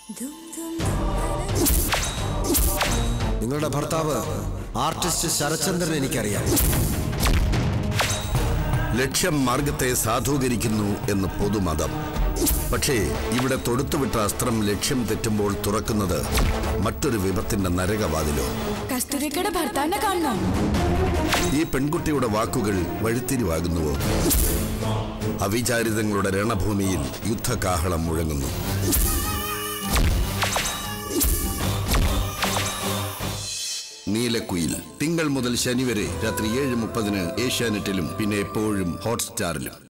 നിങ്ങളുടെ ഭർത്താവ് ആർട്ടിസ്റ്റ് ശരചന്ദ്രൻ എനിക്കറിയാം ലക്ഷ്യം മാർഗത്തെ സാധൂകരിക്കുന്നു എന്ന് പൊതുമതം പക്ഷേ ഇവിടെ തൊടുത്തുവിട്ട അസ്ത്രം ലക്ഷ്യം തെറ്റുമ്പോൾ തുറക്കുന്നത് മറ്റൊരു വിപത്തിന്റെ നരകവാതിലോ കസ്തൂരിക്കയുടെ ഭർത്താവിനെ കാണണം ഈ പെൺകുട്ടിയുടെ വാക്കുകൾ വഴിത്തിരിവാകുന്നുവോ അവിചാരിതങ്ങളുടെ രണഭൂമിയിൽ യുദ്ധകാഹളം മുഴങ്ങുന്നു നീലക്കുയിൽ തിങ്കൾ മുതൽ ശനി വരെ രാത്രി ഏഴ് മുപ്പതിന് ഏഷ്യാനെറ്റിലും പിന്നെ എപ്പോഴും ഹോട്ട്സ്റ്റാറിലും